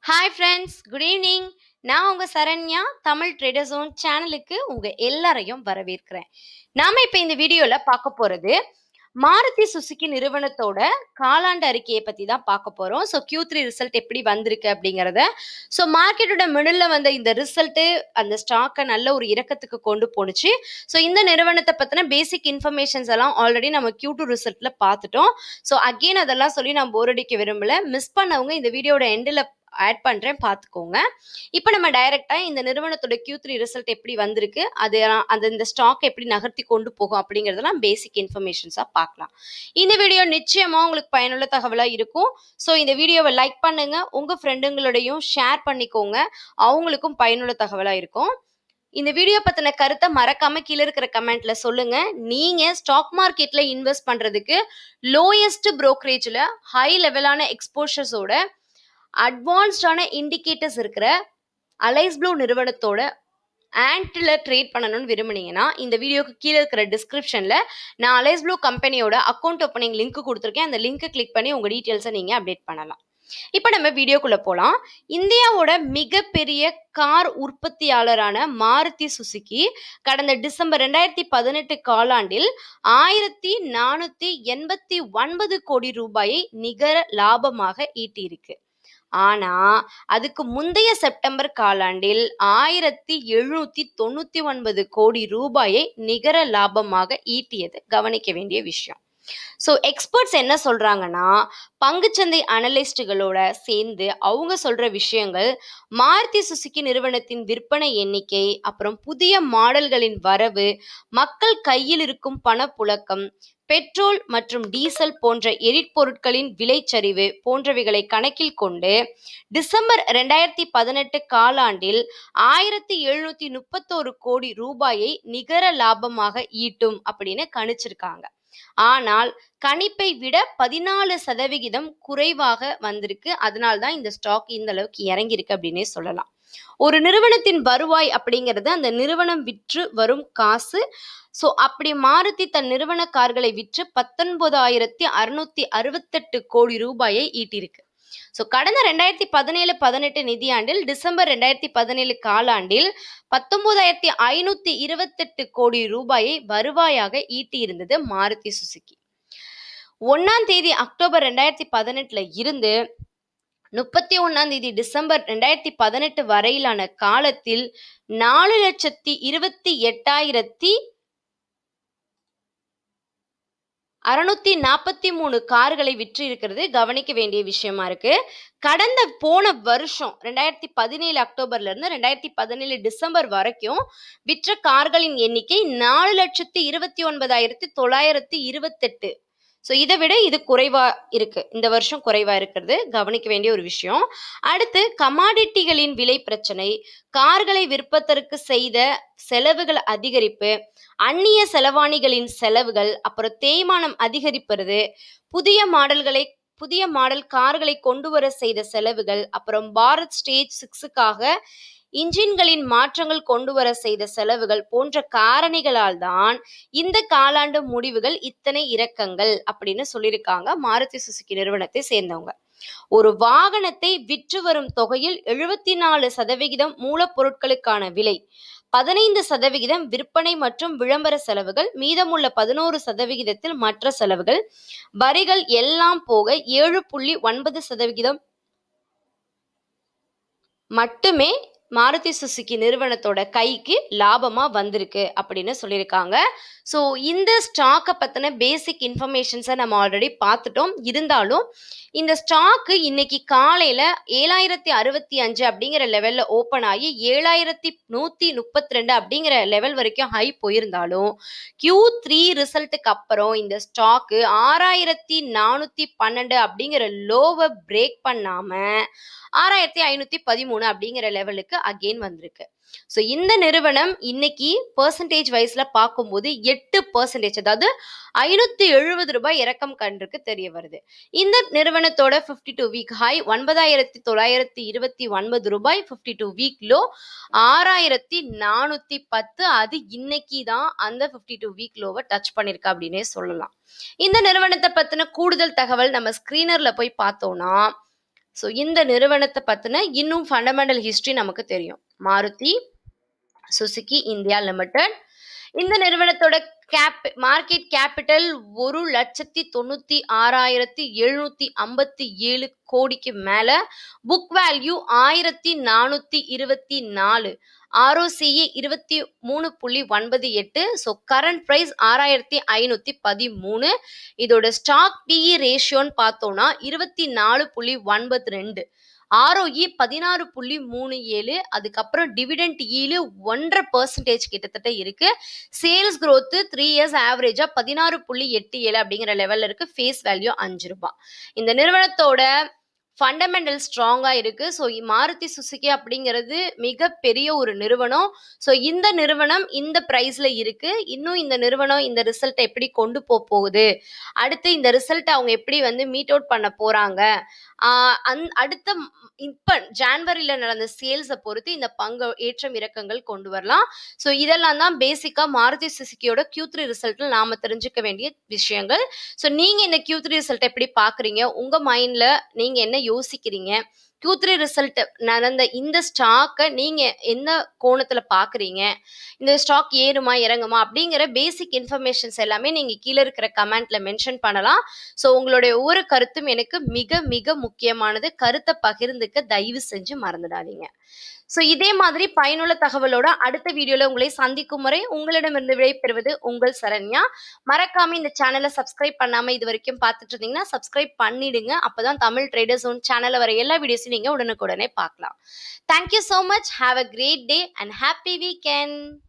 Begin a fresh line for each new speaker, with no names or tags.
hi friends good evening நான் உங்க Saranya Tamil trader zone சேனலுக்கு உங்க எல்லாரையும் வரவேற்கிறேன் நாம இப்ப இந்த வீடியோல பார்க்க போறது மாருதி சுசுகி நிறுவனத்தோட காலாண்டு அறிக்கையை பத்தி தான் பார்க்க போறோம் ஸோ Q3 த்ரீ ரிசல்ட் எப்படி வந்திருக்கு அப்படிங்கறத ஸோ மார்க்கெட்டோட மிடில் வந்த இந்த ரிசல்ட் அந்த ஸ்டாக்கை நல்ல ஒரு இறக்கத்துக்கு கொண்டு போணுச்சு ஸோ இந்த நிறுவனத்தை பத்தின பேசிக் இன்ஃபர்மேஷன்ஸ் எல்லாம் ஆல்ரெடி நம்ம Q2 டூ ரிசல்ட்ல பார்த்துட்டோம் ஸோ அகெயின் அதெல்லாம் சொல்லி நான் போர் அடிக்க விரும்பல மிஸ் பண்ணவங்க இந்த வீடியோட எண்டில் ஆட் பண்றேன் பார்த்துக்கோங்க இப்போ நம்ம டைரக்டா இந்த நிறுவனத்தோட Q3 த்ரீ ரிசல்ட் எப்படி வந்திருக்கு அது அந்த இந்த ஸ்டாக் எப்படி நகர்த்தி கொண்டு போகும் அப்படிங்கறதெல்லாம் பேசிக் இன்ஃபர்மேஷன்ஸா பார்க்கலாம் இந்த வீடியோ நிச்சயமா உங்களுக்கு பயனுள்ள தகவலா இருக்கும் ஸோ இந்த வீடியோவை லைக் பண்ணுங்க உங்க ஃப்ரெண்டுங்களோடையும் ஷேர் பண்ணிக்கோங்க அவங்களுக்கும் பயனுள்ள தகவலா இருக்கும் இந்த வீடியோ பத்தின கருத்தை மறக்காம கீழே இருக்கிற கமெண்ட்ல சொல்லுங்க நீங்க ஸ்டாக் மார்க்கெட்ல இன்வெஸ்ட் பண்றதுக்கு லோயஸ்ட் brokerage-ல ஹை லெவலான எக்ஸ்போஷர்ஸோட அட்வான்ஸ்டான இண்டிகேட்டர்ஸ் இருக்கிற அலைஸ் ப்ளூ நிறுவனத்தோட ஆன்டில் ட்ரேட் பண்ணணும்னு விரும்புனீங்கன்னா இந்த வீடியோக்கு கீழே இருக்கிற டிஸ்கிரிப்ஷனில் நான் அலைஸ் ப்ளூ கம்பெனியோட அக்கௌண்ட் ஓப்பனிங் லிங்க் கொடுத்துருக்கேன் அந்த லிங்க்கை கிளிக் பண்ணி உங்கள் டீட்டெயில்ஸை நீங்கள் அப்டேட் பண்ணலாம் இப்போ நம்ம வீடியோக்குள்ளே போகலாம் இந்தியாவோட மிகப்பெரிய கார் உற்பத்தியாளரான மாருதி சுசுகி கடந்த டிசம்பர் ரெண்டாயிரத்தி பதினெட்டு காலாண்டில் ஆயிரத்தி நானூற்றி எண்பத்தி ஒன்பது கோடி ரூபாயை நிகர லாபமாக ஈட்டியிருக்கு ஆனா அதுக்கு முந்தைய செப்டம்பர் காலாண்டில் ஆயிரத்தி எழுநூத்தி தொண்ணூத்தி ஒன்பது கோடி ரூபாயை நிகர லாபமாக ஈட்டியது கவனிக்க வேண்டிய விஷயம் ஸோ எக்ஸ்பர்ட்ஸ் என்ன சொல்றாங்கன்னா பங்குச்சந்தை அனலிஸ்டுகளோட சேர்ந்து அவங்க சொல்ற விஷயங்கள் மாருதி சுசுகி நிறுவனத்தின் விற்பனை எண்ணிக்கை அப்புறம் புதிய மாடல்களின் வரவு மக்கள் கையில் இருக்கும் பணப்புழக்கம் பெட்ரோல் மற்றும் டீசல் போன்ற எரிபொருட்களின் விலைச்சரிவு போன்றவைகளை கணக்கில் கொண்டு டிசம்பர் ரெண்டாயிரத்தி பதினெட்டு காலாண்டில் ஆயிரத்தி எழுநூத்தி முப்பத்தோரு கோடி ரூபாயை நிகர லாபமாக ஈட்டும் அப்படின்னு கணிச்சிருக்காங்க ஆனால் கணிப்பை விட பதினாலு சதவிகிதம் குறைவாக வந்திருக்கு அதனால தான் இந்த ஸ்டாக் இந்த அளவுக்கு இறங்கியிருக்கு அப்படின்னே சொல்லலாம் ஒரு நிறுவனத்தின் வருவாய் அப்படிங்கிறது அந்த நிறுவனம் விற்று வரும் காசு ஸோ அப்படி மாருதி தன் நிறுவன கார்களை விற்று பத்தொன்பதாயிரத்தி அறுநூத்தி அறுபத்தெட்டு கோடி ரூபாயை ஈட்டியிருக்கு ஸோ கடந்த ரெண்டாயிரத்தி பதினேழு பதினெட்டு நிதியாண்டில் டிசம்பர் ரெண்டாயிரத்தி பதினேழு காலாண்டில் பத்தொன்பதாயிரத்தி ஐநூத்தி இருபத்தெட்டு கோடி ரூபாயை வருவாயாக ஈட்டியிருந்தது மாருதி சுசுகி ஒன்னாம் தேதி அக்டோபர் ரெண்டாயிரத்தி பதினெட்டுல இருந்து முப்பத்தி ஒன்னாம் தேதி டிசம்பர் ரெண்டாயிரத்தி பதினெட்டு வரையிலான காலத்தில் நாலு லட்சத்தி இருபத்தி எட்டாயிரத்தி அறுநூத்தி நாற்பத்தி மூணு கார்களை விற்று இருக்கிறது கவனிக்க வேண்டிய விஷயமா இருக்கு கடந்த போன வருஷம் ரெண்டாயிரத்தி பதினேழு அக்டோபர்ல இருந்து ரெண்டாயிரத்தி பதினேழு டிசம்பர் வரைக்கும் விற்ற கார்களின் எண்ணிக்கை நாலு லட்சத்தி இருபத்தி ஒன்பதாயிரத்தி தொள்ளாயிரத்தி இருபத்தெட்டு ஸோ இதை விட இது குறைவா இருக்கு இந்த வருஷம் குறைவா இருக்கிறது கவனிக்க வேண்டிய ஒரு விஷயம் அடுத்து கமாடிட்டிகளின் விலை பிரச்சனை கார்களை விற்பதற்கு செய்த செலவுகள் அதிகரிப்பு அந்நிய செலவாணிகளின் செலவுகள் அப்புறம் தேய்மானம் அதிகரிப்பது புதிய மாடல்களை புதிய மாடல் கார்களை கொண்டு வர செய்த செலவுகள் அப்புறம் பாரத் ஸ்டேஜ் சிக்ஸுக்காக இன்ஜின்களின் மாற்றங்கள் கொண்டு வர செய்த செலவுகள் போன்ற காரணிகளால் தான் இந்த காலாண்டு முடிவுகள் இத்தனை இறக்கங்கள் அப்படின்னு சொல்லியிருக்காங்க மாருதி சுசுகி நிறுவனத்தை சேர்ந்தவங்க ஒரு வாகனத்தை விற்று வரும் தொகையில் எழுபத்தி நாலு சதவிகிதம் மூலப்பொருட்களுக்கான விலை பதினைந்து சதவிகிதம் விற்பனை மற்றும் விளம்பர செலவுகள் மீதமுள்ள பதினோரு சதவிகிதத்தில் மற்ற செலவுகள் வரிகள் எல்லாம் போக ஏழு புள்ளி ஒன்பது சதவிகிதம் மட்டுமே மாருதி சுசுகி நிறுவனத்தோட கைக்கு லாபமா வந்திருக்கு அப்படின்னு சொல்லியிருக்காங்க ஸோ இந்த ஸ்டாக்கை பற்றின பேசிக் இன்ஃபர்மேஷன்ஸை நம்ம ஆல்ரெடி பார்த்துட்டோம் இருந்தாலும் இந்த ஸ்டாக்கு இன்னைக்கு காலையில ஏழாயிரத்தி அறுபத்தி அஞ்சு அப்படிங்கிற லெவல்ல ஓப்பன் ஆகி ஏழாயிரத்தி நூத்தி முப்பத்தி ரெண்டு அப்படிங்கிற லெவல் வரைக்கும் ஹை போயிருந்தாலும் Q த்ரீ ரிசல்ட்டுக்கு அப்புறம் இந்த ஸ்டாக்கு ஆறாயிரத்தி நானூத்தி பன்னெண்டு அப்படிங்கிற லோவை பிரேக் பண்ணாம ஆறாயிரத்தி ஐநூத்தி பதிமூணு அப்படிங்கிற லெவலுக்கு அகெயின் வந்திருக்கு ஸோ இந்த நிறுவனம் இன்னைக்கு பர்சன்டேஜ் வைஸ்ல பார்க்கும்போது எட்டு பர்சன்டேஜ் அதாவது ஐநூத்தி எழுபது ரூபாய் இறக்கம் கண்டிருக்கு தெரிய வருது இந்த நிறுவனத்தோட ஃபிஃப்டி டூ வீக் ஹை ஒன்பதாயிரத்தி தொள்ளாயிரத்தி இருபத்தி ஒன்பது ரூபாய் ஃபிஃப்டி டூ வீக் லோ ஆறாயிரத்தி நானூத்தி பத்து அது இன்னைக்கு தான் அந்த ஃபிஃப்டி டூ வீக் லோவை டச் பண்ணிருக்கு அப்படின்னே சொல்லலாம் இந்த நிறுவனத்தை பத்தின கூடுதல் தகவல் நம்ம ஸ்கிரீனர்ல போய் பார்த்தோம்னா ஸோ இந்த நிறுவனத்தை பற்றின இன்னும் ஃபண்டமெண்டல் ஹிஸ்ட்ரி நமக்கு தெரியும் மாருதி சுசுகி இந்தியா லிமிடெட் இந்த நிறுவனத்தோட கேப் மார்க்கெட் கேபிட்டல் ஒரு லட்சத்தி தொண்ணூத்தி ஆறாயிரத்தி எழுநூத்தி ஐம்பத்தி ஏழு கோடிக்கு மேல புக் வேல்யூ ஆயிரத்தி நானூத்தி இருபத்தி நாலு ஆர்ஓசிஇ இருபத்தி மூணு புள்ளி ஒன்பது எட்டு ஸோ கரண்ட் ப்ரைஸ் ஆறாயிரத்தி ஐநூத்தி பதிமூணு இதோட ஸ்டாக் பிஇ ரேஷியோன்னு பார்த்தோம்னா இருபத்தி நாலு புள்ளி ஒன்பது ரெண்டு ஆர்ஓஇ பதினாறு புள்ளி மூணு ஏழு அதுக்கப்புறம் டிவிடெண்ட் ஈலு ஒன்றரை பர்சன்டேஜ் கிட்டத்தட்ட இருக்கு சேல்ஸ் growth த்ரீ இயர்ஸ் ஆவரேஜா பதினாறு புள்ளி எட்டு ஏழு அப்படிங்கிற லெவல்ல இருக்கு ஃபேஸ் வேல்யூ அஞ்சு ரூபாய் இந்த நிறுவனத்தோட ஃபண்டமெண்டல் ஸ்ட்ராங்காக இருக்குது ஸோ மாருதி சுசுகி அப்படிங்கிறது மிகப்பெரிய ஒரு நிறுவனம் ஸோ இந்த நிறுவனம் இந்த ப்ரைஸில் இருக்குது இன்னும் இந்த நிறுவனம் இந்த ரிசல்ட்டை எப்படி கொண்டு போக போகுது அடுத்து இந்த ரிசல்ட்டை அவங்க எப்படி வந்து மீட் அவுட் பண்ண போகிறாங்க அந் அடுத்த இப்போ ஜான்வரியில் நடந்த சேல்ஸை பொறுத்து இந்த பங்கு ஏற்றம் இறக்கங்கள் கொண்டு வரலாம் ஸோ இதெல்லாம் தான் பேசிக்காக மாருதி சுசுக்கியோட Q3 த்ரீ ரிசல்ட்டில் நாம் தெரிஞ்சுக்க வேண்டிய விஷயங்கள் ஸோ நீங்கள் இந்த Q3 த்ரீ ரிசல்ட் எப்படி பார்க்குறீங்க உங்கள் மைண்டில் நீங்கள் என்ன யோசிக்கிறீங்க Q3 த்ரீ ரிசல்ட் நடந்த இந்த ஸ்டாக்கை நீங்கள் எந்த கோணத்தில் பார்க்குறீங்க இந்த ஸ்டாக் ஏறுமா இறங்குமா அப்படிங்கிற பேசிக் இன்ஃபர்மேஷன்ஸ் எல்லாமே நீங்கள் கீழே இருக்கிற கமெண்ட்ல மென்ஷன் பண்ணலாம் ஸோ உங்களுடைய ஒவ்வொரு கருத்தும் எனக்கு மிக மிக முக்கியமானது கருத்தை பகிர்ந்துக்க தயவு செஞ்சு மறந்துடாதீங்க ஸோ இதே மாதிரி பயனுள்ள தகவலோட அடுத்த வீடியோல உங்களை சந்திக்கும் முறை உங்களிடமிருந்து விடைபெறுவது உங்கள் சரண்யா மறக்காம இந்த சேனலை சப்ஸ்கிரைப் பண்ணாம இது வரைக்கும் பார்த்துட்டு இருந்தீங்கன்னா சப்ஸ்கிரைப் பண்ணிடுங்க அப்பதான் தமிழ் ட்ரேடர்ஸ் ஓன் சேனல்ல வர எல்லா வீடியோஸையும் நீங்க உடனுக்குடனே பார்க்கலாம் thank you so much have a great day and happy weekend